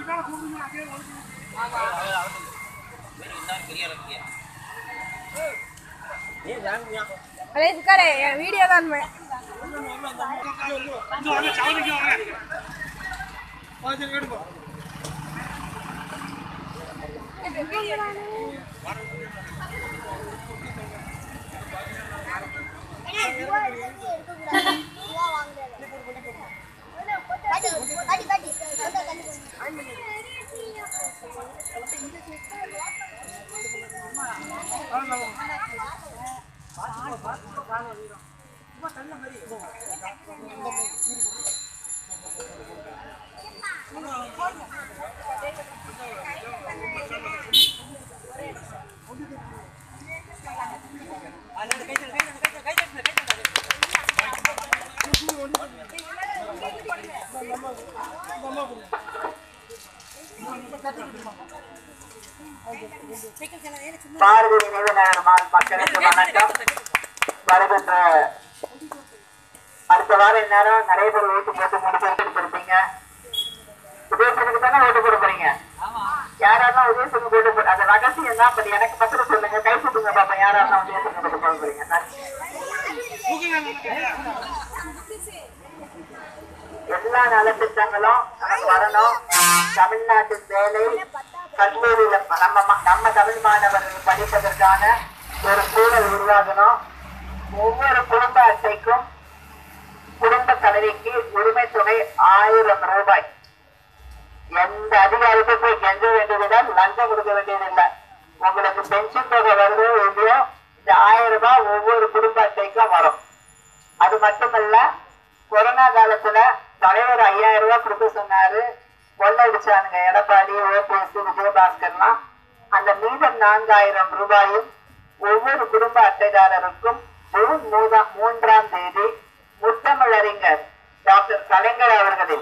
ಅದೇ ಕರೆ video call ಮಾಡಿ பாரதி நினைவு நகர் மா- மக்களுக்கு வணக்கம் வருகின்ற அடுத்த வாரம் இந்நேரம் நிறைய பேர் ஓட்டு போட்டு மூணு பேருக்கு கொடுப்பீங்க உதயசனுக்கு தானே ஓட்டு போட போறீங்க யாரெல்லாம் உதயசனுக்கு ஓட்டு போட அந்த ரகசியம் தான் பட் எனக்கு பத்திரம் சொல்லுங்க கை சுட்டுங்க பாப்பா யாரெல்லாம் உதயசனுக்கு ஓட்டு போட போறீங்க நன்றி. எல்லா நலத்திட்டங்களும் நமக்கு வரணும் தமிழ்நாட்டு வேலை கல்லூரியில நம்ம ம- நம்ம தமிழ் மாணவர்கள் படிப்பதற்கான ஒரு சூழல் உருவாகணும் ஒவ்வொரு குடும்ப அட்டைக்கும் குடும்ப தலைவிக்கு உரிமை தொகை ஆயிரம் ரூபாய் எந்த அதிகாரிக்கும் போய் கெஞ்ச வேண்டியதில்லை லஞ்சம் கொடுக்க வேண்டியதில்லை உங்களுக்கு பென்ஷன் தொகை வருதோ இல்லையோ இந்த ஆயிரம் ரூபாய் ஒவ்வொரு குடும்ப அட்டைக்கும் வரும் அது மட்டுமல்ல கொரோனா காலத்துல தலைவர் ஐயாயிரம் ரூபாய் கொடுக்க சொன்னாரு கொள்ளடிச்சானுங்க எடப்பாடி ஓபிஎஸ் விஜயபாஸ்கர்லாம் அந்த மீதம் நான்காயிரம் ரூபாயும் ஒவ்வொரு குடும்ப அட்டைதாரருக்கும் ஜூன் மூதாம் மூன்றாம் தேதி முத்தமிழறிஞர் டாக்டர் கலைஞர் அவர்களின்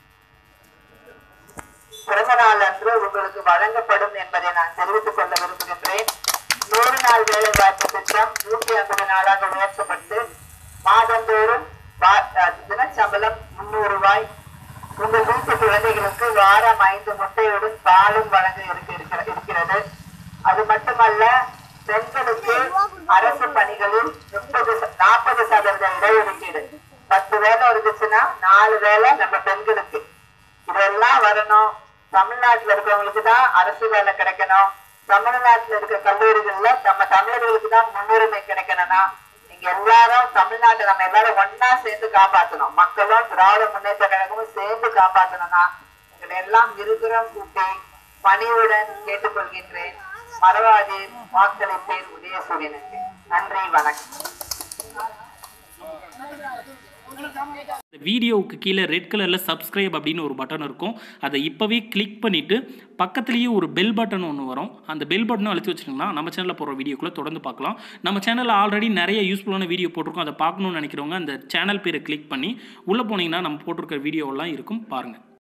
பிறந்த நாள் அன்று உங்களுக்கு வழங்கப்படும் என்பதை நான் தெரிவித்துக் கொள்ள விரும்புகின்றேன் நூறு நாள் வேலை வாய்ப்பு திட்டம் நூற்றி ஐம்பது நாளாக உயர்த்தப்பட்டு மாதந்தோறும் வா- அஹ் தினச்சம்பளம் முன்னூறு ரூபாய் உங்கள் வீட்டு குழந்தைகளுக்கு வாரம் ஐந்து முட்டையுடன் பாலும் வழங்க இருக்க- இருக்கிற- இருக்கிறது அது மட்டுமல்ல பெண்களுக்கு அரசு பணிகளில் முப்பது நாற்பது சதவீத இடஒதுக்கீடு பத்து வேலை இருந்துச்சுன்னா நாலு வேலை நம்ம பெண்களுக்கு இதெல்லாம் வரணும் தமிழ்நாட்டுல இருக்கவங்களுக்கு தான் அரசு வேலை கிடைக்கணும் தமிழ்நாட்டுல இருக்க கல்லூரிகள்ல நம்ம தமிழர்களுக்கு தான் முன்னுரிமை கிடைக்கணும்னா நீங்க எல்லாரும் தமிழ்நாட்டை நம்ம எல்லாரும் ஒண்ணா சேர்ந்து காப்பாத்தணும் மக்களும் திராவிட முன்னேற்ற கழகமும் சேர்ந்து காப்பாத்தணும்னா உங்களை எல்லாம் இருபுறம் கூட்டி பணிவுடன் கேட்டுக்கொள்கின்றேன் மறவாதீர் வாக்களிப்பேர் உதயசூரியனுக்கு நன்றி வணக்கம் இந்த வீடியோவுக்கு கீழே ரெட் கலரில் சப்ஸ்கிரைப் அப்படின்னு ஒரு பட்டன் இருக்கும் அதை இப்போவே கிளிக் பண்ணிவிட்டு பக்கத்துலேயே ஒரு பெல் பட்டன் ஒன்று வரும் அந்த பெல் பட்டனும் அழுத்தி வச்சிட்டிங்கன்னா நம்ம சேனலில் போடுற வீடியோக்குள்ளே தொடர்ந்து பார்க்கலாம் நம்ம சேனலில் ஆல்ரெடி நிறைய யூஸ்ஃபுல்லான வீடியோ போட்டிருக்கோம் அதை பார்க்கணும்னு நினைக்கிறவங்க அந்த சேனல் பேரை கிளிக் பண்ணி உள்ளே போனீங்கன்னா நம்ம போட்டிருக்கிற வீடியோவெல்லாம் இருக்கும் பாருங்கள்